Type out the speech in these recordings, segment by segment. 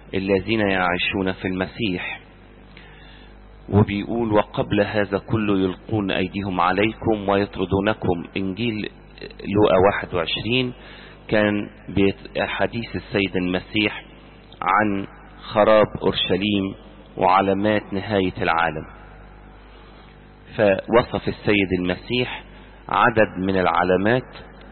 الذين يعيشون في المسيح وبيقول وقبل هذا كله يلقون أيديهم عليكم ويطردونكم إنجيل لوقا 21 كان حديث السيد المسيح عن خراب أورشليم وعلامات نهاية العالم فوصف السيد المسيح عدد من العلامات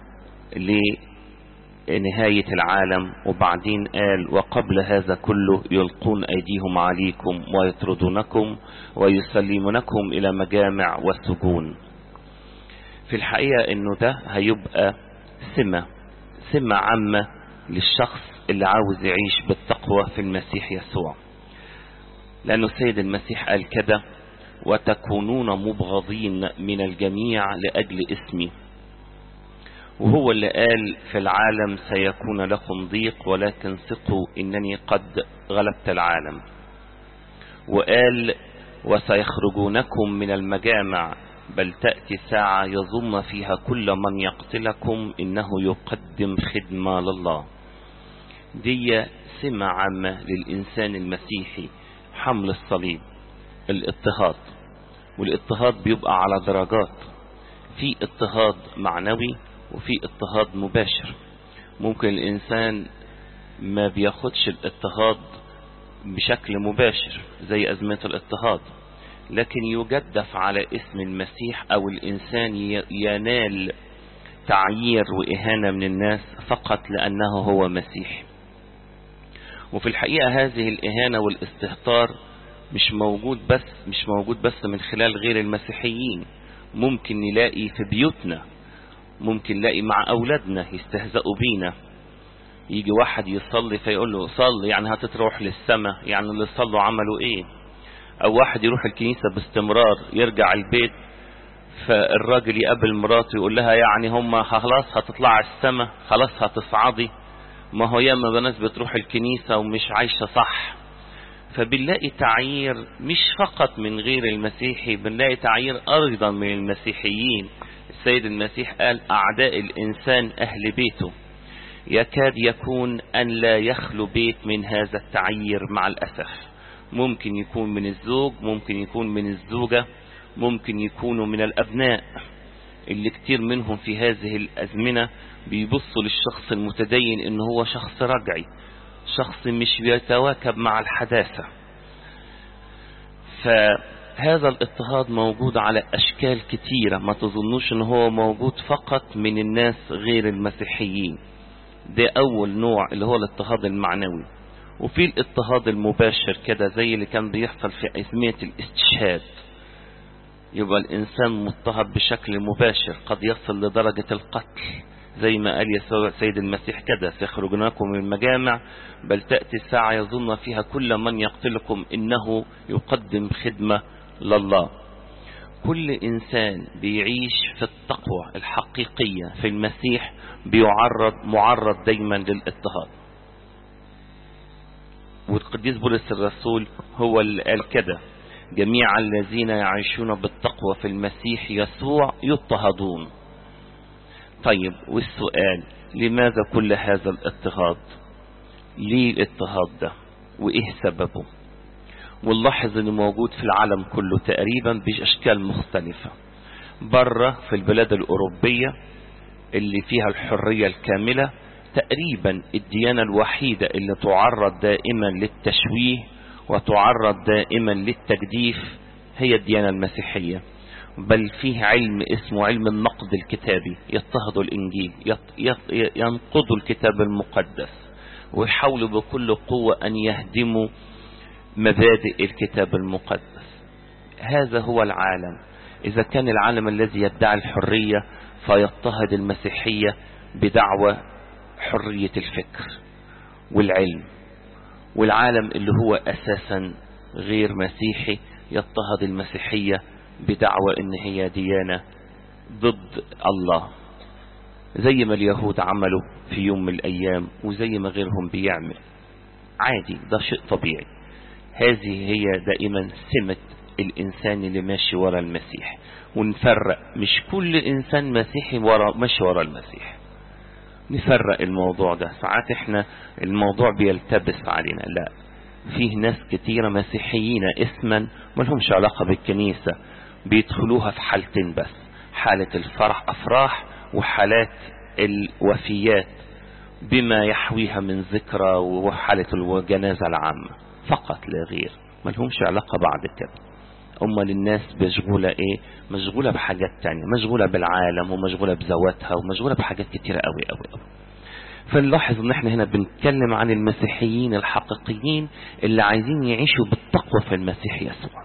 لنهاية العالم وبعدين قال وقبل هذا كله يلقون أيديهم عليكم ويطردونكم ويسلمونكم إلى مجامع والسجون في الحقيقة انه ده هيبقى سمة سمة عامة للشخص اللي عاوز يعيش بالتقوى في المسيح يسوع لأنه السيد المسيح قال كده وتكونون مبغضين من الجميع لأجل اسمي وهو اللي قال في العالم سيكون لكم ضيق ولكن ثقوا إنني قد غلبت العالم وقال وسيخرجونكم من المجامع بل تأتي ساعة يظن فيها كل من يقتلكم إنه يقدم خدمة لله دي سمة عامة للإنسان المسيحي حمل الصليب الاضطهاد والاضطهاد بيبقى على درجات في اضطهاد معنوي وفي اضطهاد مباشر ممكن الإنسان ما بياخدش الاضطهاد بشكل مباشر زي أزمة الاضطهاد لكن يجدف على اسم المسيح او الانسان ينال تعيير واهانة من الناس فقط لانه هو مسيحي وفي الحقيقة هذه الاهانة والاستهتار مش موجود بس مش موجود بس من خلال غير المسيحيين ممكن نلاقي في بيوتنا ممكن نلاقي مع اولادنا يستهزئوا بينا يجي واحد يصلي فيقول له صلي يعني هتتروح للسماء يعني اللي صلوا عملوا ايه او واحد يروح الكنيسة باستمرار يرجع البيت فالراجل يقابل مراته يقول لها يعني هم خلاص هتطلع السماء خلاص هتصعدي ما هو ياما ناس بتروح الكنيسة ومش عايشة صح فبنلاقي تعيير مش فقط من غير المسيحي بنلاقي تعيير ايضا من المسيحيين السيد المسيح قال اعداء الانسان اهل بيته يكاد يكون ان لا يخلو بيت من هذا التعيير مع الاسف ممكن يكون من الزوج ممكن يكون من الزوجة ممكن يكونوا من الأبناء اللي كتير منهم في هذه الأزمنة بيبصوا للشخص المتدين إن هو شخص رجعي شخص مش بيتواكب مع الحداثة فهذا الاضطهاد موجود على أشكال كتيرة ما تظنوش إن هو موجود فقط من الناس غير المسيحيين ده أول نوع اللي هو الاضطهاد المعنوي وفي الاضطهاد المباشر كده زي اللي كان بيحصل في أزمية الاستشهاد يبقى الإنسان مضطهد بشكل مباشر قد يصل لدرجة القتل زي ما قال يسوع سيد المسيح كده سيخرجناكم من المجامع بل تأتي الساعة يظن فيها كل من يقتلكم إنه يقدم خدمة لله كل إنسان بيعيش في التقوى الحقيقية في المسيح بيعرض معرض دايما للاضطهاد والقديس بولس الرسول هو اللي قال كده جميع الذين يعيشون بالتقوى في المسيح يسوع يضطهدون طيب والسؤال لماذا كل هذا الاضطهاد ليه الاضطهاد ده وايه سببه ونلاحظ انه موجود في العالم كله تقريبا باشكال مختلفة بره في البلاد الاوروبية اللي فيها الحرية الكاملة تقريبا الديانة الوحيدة اللي تعرض دائما للتشويه وتعرض دائما للتجديف هي الديانة المسيحية بل فيه علم اسمه علم النقد الكتابي يضطهدوا الإنجيل ينقضوا الكتاب المقدس ويحاولوا بكل قوة أن يهدموا مبادئ الكتاب المقدس هذا هو العالم إذا كان العالم الذي يدعي الحرية فيضطهد المسيحية بدعوى حرية الفكر والعلم والعالم اللي هو أساسا غير مسيحي يضطهد المسيحية بدعوى ان هي ديانة ضد الله زي ما اليهود عملوا في يوم من الايام وزي ما غيرهم بيعمل عادي ده شيء طبيعي هذه هي دائما سمة الانسان اللي ماشي ورا المسيح ونفرق مش كل انسان مسيحي ورا ماشي ورا المسيح نفرق الموضوع ده ساعات احنا الموضوع بيلتبس علينا لا فيه ناس كتيرة مسيحيين اسما ملهمش علاقة بالكنيسة بيدخلوها في حالتين بس حالة الفرح أفراح وحالات الوفيات بما يحويها من ذكرى وحالة الجنازة العامة فقط لا غير ملهمش علاقة بعد كده أمال الناس مشغولة إيه مشغولة بحاجات تانية مشغولة بالعالم ومشغولة بذواتها ومشغولة بحاجات كتيرة قوي قوي قوي فنلاحظ ان احنا هنا بنتكلم عن المسيحيين الحقيقيين اللي عايزين يعيشوا بالتقوى في المسيح يسوع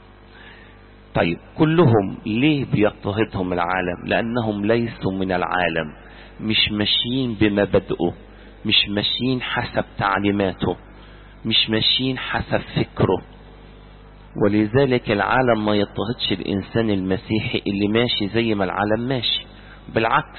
طيب كلهم ليه بيضطهدهم العالم لانهم ليسوا من العالم مش ماشيين بمبادئه مش ماشيين حسب تعليماته مش ماشيين حسب فكره ولذلك العالم ما يضطهدش الإنسان المسيحي اللي ماشي زي ما العالم ماشي بالعكس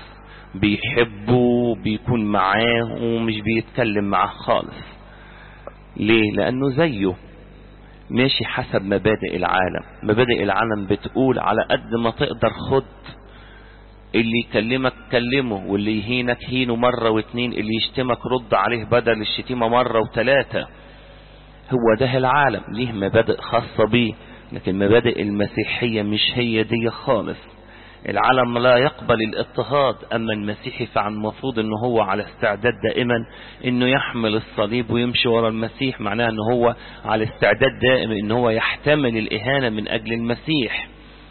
بيحبه بيكون معاه ومش بيتكلم معاه خالص ليه لأنه زيه ماشي حسب مبادئ العالم مبادئ العالم بتقول على قد ما تقدر خد اللي يكلمك كلمه واللي يهينك هينه مرة واتنين اللي يشتمك رد عليه بدل الشتيمة مرة وتلاتة هو ده العالم ليه مبادئ خاصة بيه لكن مبادئ المسيحية مش هي دي خالص العالم لا يقبل الاضطهاد أما المسيحي فالمفروض أنه هو على استعداد دائما أنه يحمل الصليب ويمشي ورا المسيح معناه أنه هو على استعداد دائم أنه هو يحتمل الإهانة من أجل المسيح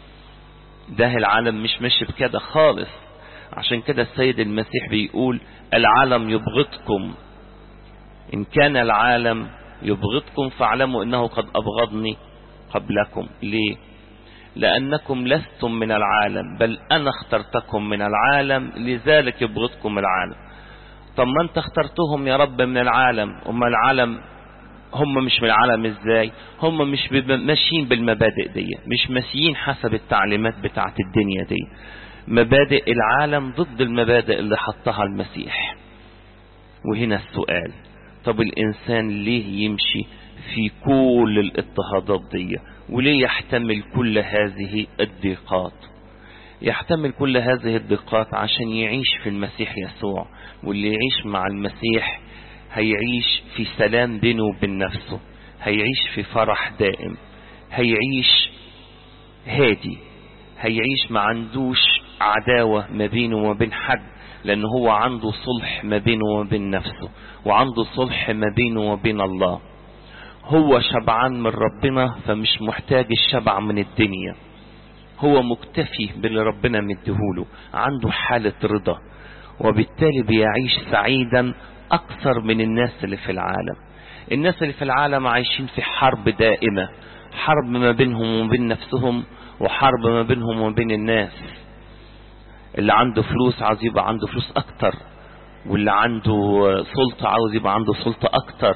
ده العالم مش ماشي بكده خالص عشان كده السيد المسيح بيقول العالم يبغضكم إن كان العالم يبغضكم فاعلموا انه قد ابغضني قبلكم ليه لانكم لستم من العالم بل انا اخترتكم من العالم لذلك يبغضكم العالم طب ما انت اخترتهم يا رب من العالم اما العالم هم مش من العالم ازاي هم مش ماشيين بالمبادئ دي مش ماشيين حسب التعليمات بتاعت الدنيا دي مبادئ العالم ضد المبادئ اللي حطها المسيح وهنا السؤال طب الإنسان ليه يمشي في كل الاضطهادات دي وليه يحتمل كل هذه الضيقات يحتمل كل هذه الضيقات عشان يعيش في المسيح يسوع واللي يعيش مع المسيح هيعيش في سلام بينه وبين نفسه هيعيش في فرح دائم هيعيش هادي هيعيش ما عندوش عداوة ما بينه وما بين حد لأن هو عنده صلح ما بينه وبين نفسه وعنده صلح ما بينه وبين الله هو شبعان من ربنا فمش محتاج الشبع من الدنيا هو مكتفي باللي ربنا مديهوله عنده حالة رضا وبالتالي بيعيش سعيدا أكثر من الناس اللي في العالم الناس اللي في العالم عايشين في حرب دائمة حرب ما بينهم وبين نفسهم وحرب ما بينهم وبين الناس اللي عنده فلوس عاوز يبقى عنده فلوس أكتر واللي عنده سلطة عاوز يبقى عنده سلطة أكتر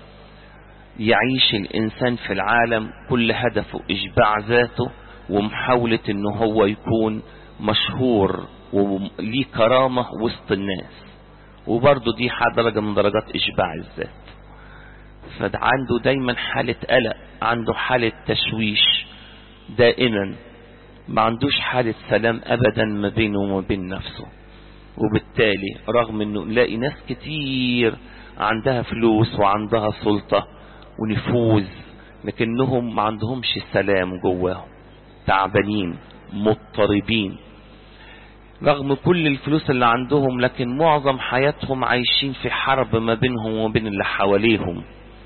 يعيش الإنسان في العالم كل هدفه إشباع ذاته ومحاولة إنه هو يكون مشهور وليه كرامة وسط الناس وبرضه دي درجة من درجات إشباع الذات فعنده دايما حالة قلق عنده حالة تشويش دائما ما عندوش حالة سلام أبدا ما بينه وما بين نفسه وبالتالي رغم انه نلاقي ناس كتير عندها فلوس وعندها سلطة ونفوذ لكنهم ما عندهمش سلام جواهم تعبانين مضطربين رغم كل الفلوس اللي عندهم لكن معظم حياتهم عايشين في حرب ما بينهم وبين اللي حواليهم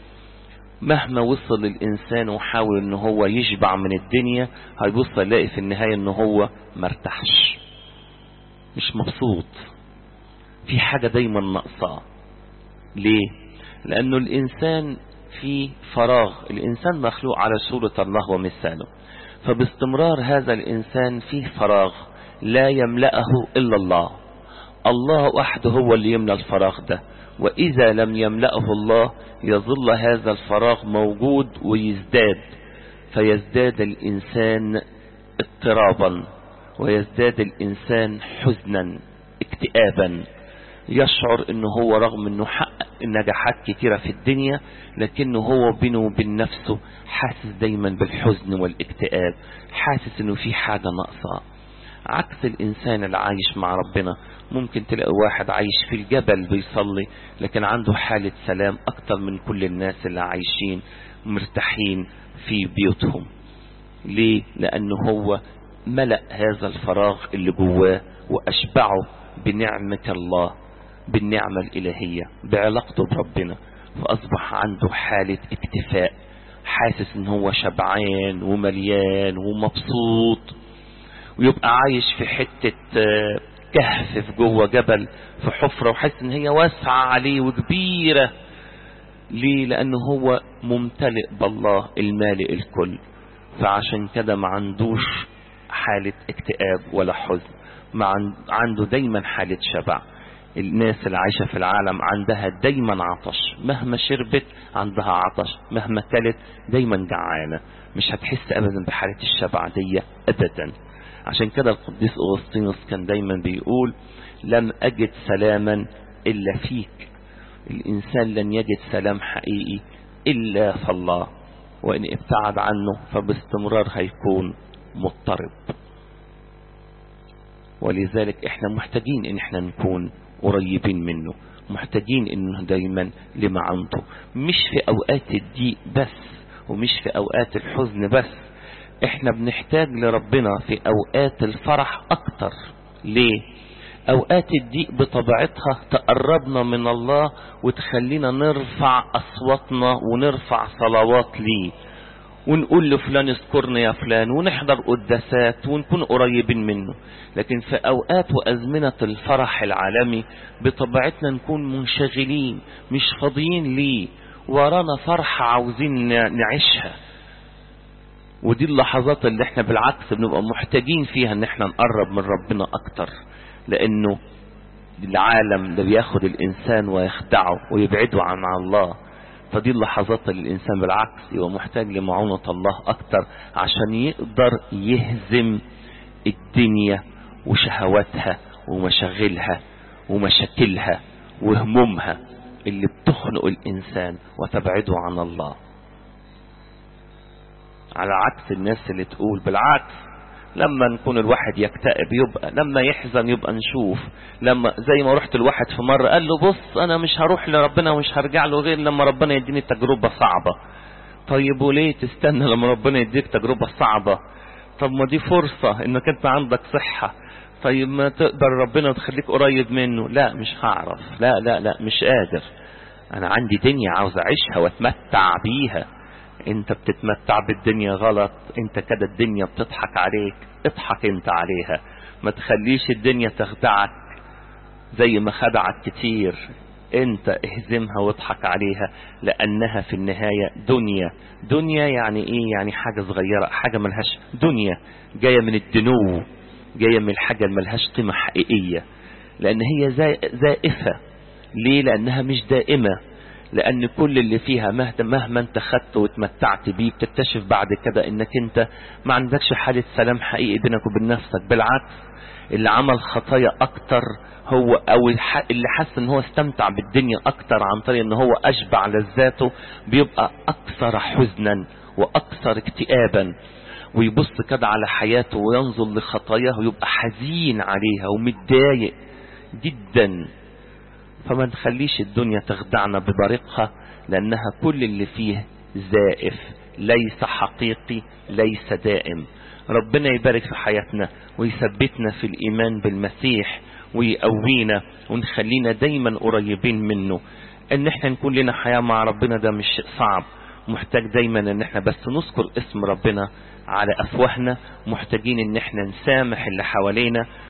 مهما وصل الإنسان وحاول ان هو يشبع من الدنيا هيبص يلاقي في النهاية ان هو مرتاحش مش مبسوط في حاجة دايما ناقصاه ليه لأنه الإنسان في فراغ الإنسان مخلوق على صورة الله ومثاله فباستمرار هذا الإنسان فيه فراغ لا يملأه إلا الله الله وحده هو اللي يملأ الفراغ ده وإذا لم يملأه الله يظل هذا الفراغ موجود ويزداد فيزداد الإنسان اضطرابا ويزداد الإنسان حزنا اكتئابا يشعر انه هو رغم انه حقق نجاحات كتيرة في الدنيا لكنه هو بينه وبين نفسه حاسس دايما بالحزن والاكتئاب حاسس انه في حاجة ناقصة عكس الإنسان اللي عايش مع ربنا ممكن تلاقي واحد عايش في الجبل بيصلي لكن عنده حالة سلام أكتر من كل الناس اللي عايشين مرتاحين في بيوتهم ليه؟ لأنه هو ملأ هذا الفراغ اللي جواه وأشبعه بنعمة الله بالنعمة الإلهية بعلاقته بربنا فأصبح عنده حالة اكتفاء حاسس ان هو شبعان ومليان ومبسوط ويبقى عايش في حتة كهف في جوه جبل في حفرة وحاسس ان هي واسعة عليه وكبيرة ليه لانه هو ممتلئ بالله المالئ الكل فعشان كده ما عندوش حالة اكتئاب ولا حزن ما عنده دايما حالة شبع الناس اللي عايشة في العالم عندها دايما عطش مهما شربت عندها عطش مهما كلت دايما جعانة مش هتحس ابدا بحالة الشبع دي ابدا عشان كده القديس أغسطينوس كان دايما بيقول لم أجد سلاما إلا فيك الإنسان لن يجد سلام حقيقي إلا في الله وإن ابتعد عنه فباستمرار هيكون مضطرب ولذلك احنا محتاجين ان احنا نكون قريبين منه محتاجين انه دايما لمعنته مش في اوقات الضيق بس ومش في اوقات الحزن بس احنا بنحتاج لربنا في اوقات الفرح اكتر ليه اوقات الضيق بطبيعتها تقربنا من الله وتخلينا نرفع اصواتنا ونرفع صلوات ليه ونقول لفلان اذكرنا يا فلان ونحضر قداسات ونكون قريبين منه لكن في اوقات وازمنة الفرح العالمي بطبيعتنا نكون منشغلين مش فاضيين ليه ورانا فرحة عاوزين نعيشها ودي اللحظات اللي احنا بالعكس بنبقى محتاجين فيها ان احنا نقرب من ربنا اكتر لانه العالم ده بياخد الانسان ويخدعه ويبعده عن الله فدي اللحظات اللي الانسان بالعكس يبقى محتاج لمعونة الله اكتر عشان يقدر يهزم الدنيا وشهواتها ومشاغلها ومشاكلها وهمومها اللي بتخنق الانسان وتبعده عن الله على عكس الناس اللي تقول بالعكس لما نكون الواحد يكتئب يبقى لما يحزن يبقى نشوف لما زي ما رحت الواحد في مرة قال له بص انا مش هروح لربنا ومش هرجع له غير لما ربنا يديني تجربة صعبة طيب وليه تستنى لما ربنا يديك تجربة صعبة طب ما دي فرصة انك انت عندك صحة طيب ما تقدر ربنا تخليك قريب منه لا مش هعرف لا لا لا مش قادر انا عندي دنيا عاوز اعيشها واتمتع بيها انت بتتمتع بالدنيا غلط انت كده الدنيا بتضحك عليك اضحك انت عليها ما تخليش الدنيا تخدعك زي ما خدعك كتير انت اهزمها واضحك عليها لانها في النهاية دنيا دنيا يعني ايه يعني حاجة صغيرة حاجة ملهاش دنيا جاية من الدنو جاية من الحاجة اللي ملهاش قيمة حقيقية لان هي زائفة ليه لانها مش دائمة لان كل اللي فيها مهما انت خدت واتمتعت بيه بتكتشف بعد كده انك انت ما عندكش حالة سلام حقيقي بينك وبين نفسك بالعكس اللي عمل خطايا اكتر هو او اللي حس ان هو استمتع بالدنيا اكتر عن طريق ان هو اشبع لذاته بيبقى اكثر حزنا واكثر اكتئابا ويبص كده على حياته وينظر لخطاياه ويبقى حزين عليها ومتضايق جدا فما نخليش الدنيا تخدعنا ببريقها لأنها كل اللي فيه زائف ليس حقيقي ليس دائم ربنا يبارك في حياتنا ويثبتنا في الإيمان بالمسيح ويقوينا ونخلينا دايما قريبين منه ان احنا نكون لنا حياة مع ربنا ده مش شيء صعب محتاج دايما ان احنا بس نذكر اسم ربنا على افواهنا محتاجين ان احنا نسامح اللي حوالينا